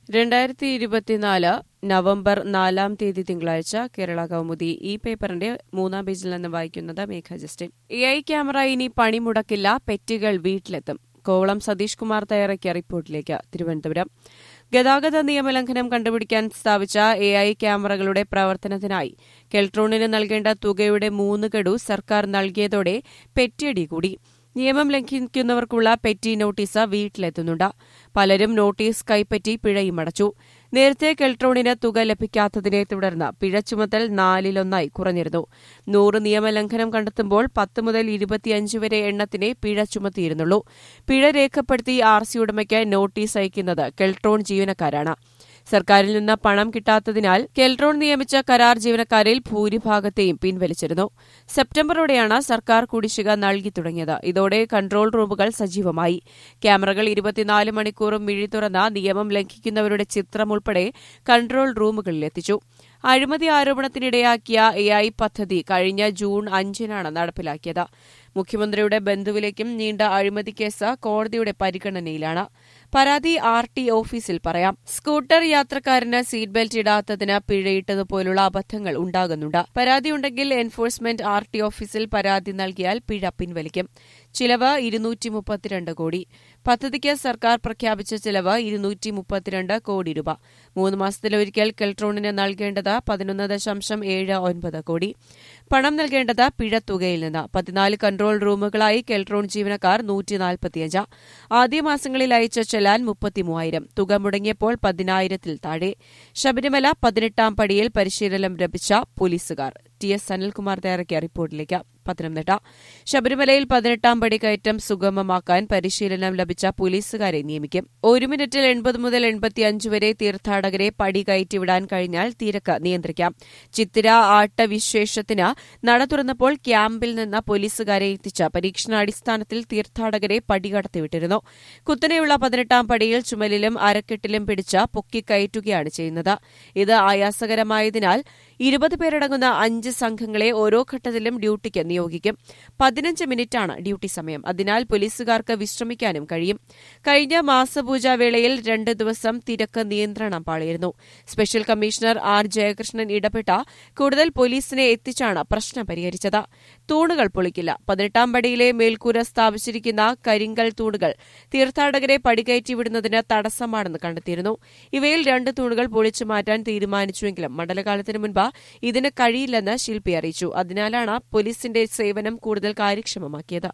രണ്ടായിരത്തി ഇരുപത്തിനാല് നവംബർ നാലാം തീയതി തിങ്കളാഴ്ച കേരള കൗമുദി ഈ പേപ്പറിന്റെ മൂന്നാം പേജിൽ നിന്ന് വായിക്കുന്നത് Megha Justin A I camera ഇനി പണിമുടക്കില്ല പെറ്റുകൾ വീട്ടിലെത്തും കോവളം സതീഷ് കുമാർ തയ്യാറാക്കിയ റിപ്പോർട്ടിലേക്ക് തിരുവനന്തപുരം ഗതാഗത നിയമലംഘനം കണ്ടുപിടിക്കാൻ സ്ഥാപിച്ച എ ഐ ക്യാമറകളുടെ പ്രവർത്തനത്തിനായി കെൽട്രോണിന് നൽകേണ്ട തുകയുടെ മൂന്ന് ഗഡു സർക്കാർ നൽകിയതോടെ പെറ്റിയടി കൂടി നിയമം ലംഘിക്കുന്നവർക്കുള്ള പെറ്റി നോട്ടീസ് വീട്ടിലെത്തുന്നുണ്ട് പലരും നോട്ടീസ് കൈപ്പറ്റി പിഴയും അടച്ചു നേരത്തെ കെൽട്രോണിന് തുക ലഭിക്കാത്തതിനെ തുടർന്ന് പിഴ ചുമത്തൽ നാലിലൊന്നായി കുറഞ്ഞിരുന്നു നൂറ് നിയമലംഘനം കണ്ടെത്തുമ്പോൾ പത്ത് മുതൽ ഇരുപത്തിയഞ്ച് വരെ എണ്ണത്തിനെ പിഴ ചുമത്തിയിരുന്നുള്ളൂ പിഴ രേഖപ്പെടുത്തി ആർ സി ഉടമയ്ക്ക് നോട്ടീസ് അയക്കുന്നത് കെൽട്രോൺ ജീവനക്കാരാണ് സർക്കാരിൽ നിന്ന് പണം കിട്ടാത്തതിനാൽ കെൽട്രോൺ നിയമിച്ച കരാർ ജീവനക്കാരിൽ ഭൂരിഭാഗത്തെയും പിൻവലിച്ചിരുന്നു സെപ്റ്റംബറോടെയാണ് സർക്കാർ കുടിശ്ശിക നൽകി തുടങ്ങിയത് ഇതോടെ കൺട്രോൾ റൂമുകൾ സജീവമായി ക്യാമറകൾ ഇരുപത്തിനാല് മണിക്കൂറും മിഴി തുറന്ന നിയമം ലംഘിക്കുന്നവരുടെ ചിത്രം ഉൾപ്പെടെ കൺട്രോൾ റൂമുകളിലെത്തിച്ചു അഴിമതി ആരോപണത്തിനിടയാക്കിയ എ ഐ പദ്ധതി കഴിഞ്ഞ ജൂൺ അഞ്ചിനാണ് നടപ്പിലാക്കിയത് മുഖ്യമന്ത്രിയുടെ ബന്ധുവിലേക്കും നീണ്ട അഴിമതി കേസ് കോടതിയുടെ പരിഗണനയിലാണ് പരാതി ആർ ടി ഓഫീസിൽ പറയാം സ്കൂട്ടർ യാത്രക്കാരന് സീറ്റ് ബെൽറ്റ് ഇടാത്തതിന് പിഴയിട്ടതുപോലുള്ള അബദ്ധങ്ങൾ ഉണ്ടാകുന്നുണ്ട് പരാതിയുണ്ടെങ്കിൽ എൻഫോഴ്സ്മെന്റ് ആർ ടി ഓഫീസിൽ പരാതി നൽകിയാൽ പിഴ പിൻവലിക്കും ചിലവ് ഇരുന്നൂറ്റി മുപ്പത്തിരണ്ട് കോടി പദ്ധതിക്ക് സർക്കാർ പ്രഖ്യാപിച്ച ചിലവ് ഇരുന്നൂറ്റി മുപ്പത്തിരണ്ട് കോടി രൂപ മൂന്ന് മാസത്തിലൊരിക്കൽ കെൽട്രോണിന് നൽകേണ്ടത് പതിനൊന്ന് ദശാംശം ഏഴ് ഒൻപത് കോടി പണം നൽകേണ്ടത് പിഴത്തുകയിൽ നിന്ന് പതിനാല് കൺട്രോൾ റൂമുകളായി കെൽട്രോൺ ജീവനക്കാർ നൂറ്റി നാൽപ്പത്തിയഞ്ച് ആദ്യ മാസങ്ങളിൽ അയച്ച ചെലാൻ മുപ്പത്തിമൂവായിരം തുക മുടങ്ങിയപ്പോൾ പതിനായിരത്തിൽ താഴെ ശബരിമല പതിനെട്ടാം പടിയിൽ പരിശീലനം ലഭിച്ച പോലീസുകാർ ടി എസ് സനിൽകുമാർ തയ്യാറാക്കിയ റിപ്പോർട്ടിലേക്ക് പത്തനംതിട്ട ശബരിമലയിൽ പതിനെട്ടാം പടി കയറ്റം സുഗമമാക്കാൻ പരിശീലനം ലഭിച്ച പോലീസുകാരെ നിയമിക്കും ഒരു മിനിറ്റിൽ എൺപത് മുതൽ എൺപത്തിയഞ്ച് വരെ തീർത്ഥാടകരെ പടി കയറ്റിവിടാൻ കഴിഞ്ഞാൽ തിരക്ക് നിയന്ത്രിക്കാം ചിത്തിര ആട്ടവിശേഷത്തിന് നട തുറന്നപ്പോൾ ക്യാമ്പിൽ നിന്ന് പോലീസുകാരെ എത്തിച്ച പരീക്ഷണാടിസ്ഥാനത്തിൽ തീർത്ഥാടകരെ പടി കടത്തിവിട്ടിരുന്നു കുത്തനെയുള്ള പതിനെട്ടാം പടിയിൽ ചുമലിലും അരക്കെട്ടിലും പിടിച്ച് പൊക്കിക്കയറ്റുകയാണ് ചെയ്യുന്നത് ഇത് ആയാസകരമായതിനാൽ ഇരുപത് പേരടങ്ങുന്ന അഞ്ച് സംഘങ്ങളെ ഓരോ ഘട്ടത്തിലും ഡ്യൂട്ടിക്ക് നിയോഗിക്കും പതിനഞ്ച് മിനിറ്റാണ് ഡ്യൂട്ടി സമയം അതിനാൽ പോലീസുകാർക്ക് വിശ്രമിക്കാനും കഴിയും കഴിഞ്ഞ മാസപൂജാ വേളയിൽ രണ്ട് ദിവസം തിരക്ക് നിയന്ത്രണം പാളിയിരുന്നു സ്പെഷ്യൽ കമ്മീഷണർ ആർ ജയകൃഷ്ണൻ ഇടപെട്ട കൂടുതൽ പോലീസിനെ എത്തിച്ചാണ് പ്രശ്നം പരിഹരിച്ചത് തൂണുകൾ പൊളിക്കില്ല പതിനെട്ടാം പടിയിലെ മേൽക്കൂര സ്ഥാപിച്ചിരിക്കുന്ന കരിങ്കൽ തൂണുകൾ തീർത്ഥാടകരെ പടികയറ്റിവിടുന്നതിന് തടസ്സമാണെന്ന് കണ്ടെത്തിയിരുന്നു ഇവയിൽ രണ്ട് തൂണുകൾ പൊളിച്ചു മാറ്റാൻ തീരുമാനിച്ചുവെങ്കിലും മണ്ഡലകാലത്തിന് മുൻപ് ഇതിന് കഴിയില്ലെന്ന് ശില്പി അറിയിച്ചു അതിനാലാണ് പോലീസിന്റെ സേവനം കൂടുതൽ കാര്യക്ഷമമാക്കിയത്